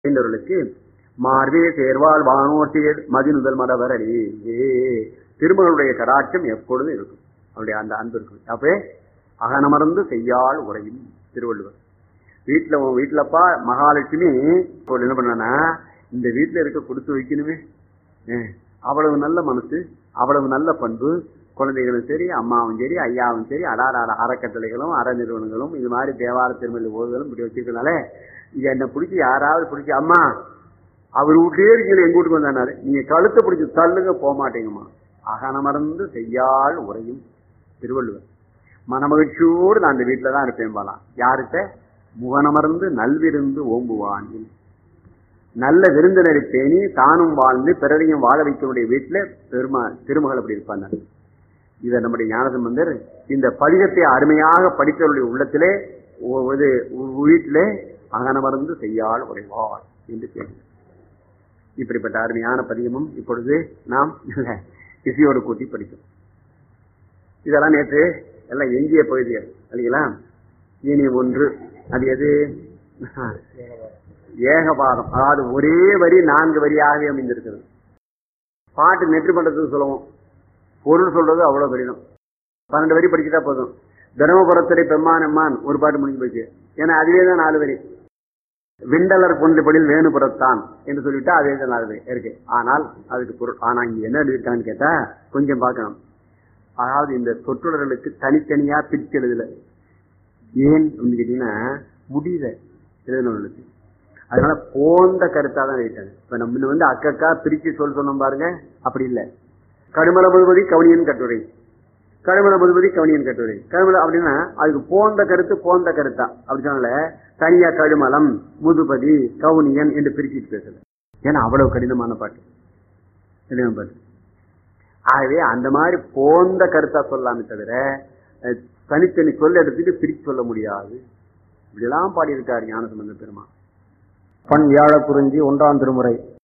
என்றவர்களுக்கு மார்வே சேர்வால் வானோட்டியர் மதிநுதல் மடவரடி திருமகளுடைய கடாட்சம் எப்பொழுதும் இருக்கும் அவருடைய அந்த அன்பு இருக்கும் அப்பே அகனமர்ந்து செய்யால் உரையும் திருவள்ளுவர் வீட்டுல உன் வீட்டுலப்பா மகாலட்சுமி இப்போ என்ன பண்ணனா இந்த வீட்டுல இருக்க கொடுத்து வைக்கணுமே ஏன், அவ்வளவு நல்ல மனசு அவ்வளவு நல்ல பண்பு குழந்தைகளும் சரி அம்மாவும் சரி ஐயாவும் சரி அடார அற அறக்கட்டளைகளும் அற நிறுவனங்களும் இது மாதிரி தேவார திருமணி ஓதுகளும் இப்படி வச்சிருக்கனால இது என்ன பிடிச்சி யாராவது பிடிச்சி அம்மா அவர் வீட்லயே இருக்கீங்க எங்க வீட்டுக்கு வந்தாரு நீங்க கழுத்தை பிடிச்சி தள்ளுங்க போக மாட்டீங்கம்மா அகனமர்ந்து செய்யால் உரையும் திருவள்ளுவர் மனமகிழ்ச்சியோடு நான் அந்த வீட்டுல தான் இருப்பேன் பாலாம் யார்கிட்ட முகனமர்ந்து நல்விருந்து ஓம்புவான் நல்ல விருந்தினரை பேணி தானும் வாழ்ந்து பிறரையும் வாழ வைக்கக்கூடிய வீட்டுல பெருமா திருமகள் அப்படி இருப்பாங்க இதை நம்முடைய ஞானசம்பந்தர் இந்த பதிகத்தை அருமையாக படித்தவருடைய உள்ளத்திலே ஒ- ஒரு வீட்டிலே அகனமர்ந்து செய்யால் உரைவார் என்று கேட்கிறார் இப்படிப்பட்ட அருமையான பதிகமும் இப்பொழுது நாம் இசையோடு கூட்டி படித்தோம் இதெல்லாம் நேற்று எல்லாம் எஞ்சிய பகுதிகள் இல்லைங்களா இனி ஒன்று அது எது ஏகபாதம் அதாவது ஒரே வரி நான்கு வரியாகவே அமைந்திருக்கிறது பாட்டு நெற்று பண்றதுக்கு சொல்லுவோம் பொருள் சொல்றது அவ்வளவு கடினம் பன்னெண்டு வரி படிச்சுட்டா போதும் தர்மபுரத்துறை பெம்மான் எம்மான் ஒரு பாட்டு முடிஞ்சு போச்சு ஏன்னா அதுவே தான் நாலு வரி விண்டலர் பொன்றுபடில் வேணுபுறத்தான் என்று சொல்லிட்டா அதே தான் நாலு வரி இருக்கு ஆனால் அதுக்கு பொருள் ஆனா இங்க என்ன எழுதியிருக்கான்னு கேட்டா கொஞ்சம் பார்க்கணும் அதாவது இந்த சொற்றொடர்களுக்கு தனித்தனியா பிரிச்சு எழுதல ஏன் அப்படின்னு கேட்டீங்கன்னா முடியல எழுதினவர்களுக்கு அதனால போந்த கருத்தா தான் எழுதிட்டாங்க இப்ப நம்ம வந்து அக்கக்கா பிரிச்சு சொல் சொன்னோம் பாருங்க அப்படி இல்லை கடுமல முழுவதி கவனியன் கட்டுரை கடுமல முழுவதி கவனியன் கட்டுரை கடுமல அப்படின்னா அதுக்கு போந்த கருத்து போந்த கருத்தா அப்படி சொன்னால தனியா கடுமலம் முதுபதி கவுனியன் என்று பிரிச்சுட்டு பேசல ஏன்னா அவ்வளவு கடினமான பாட்டு கடினமான பாட்டு ஆகவே அந்த மாதிரி போந்த கருத்தா சொல்லலாமே தவிர அஹ், தனித்தனி சொல் எடுத்துட்டு பிரிச்சு சொல்ல முடியாது இப்படிலாம் பாடியிருக்காரு ஞானசம்பந்த பெருமா பண் வியாழ குறிஞ்சி ஒன்றாம் திருமுறை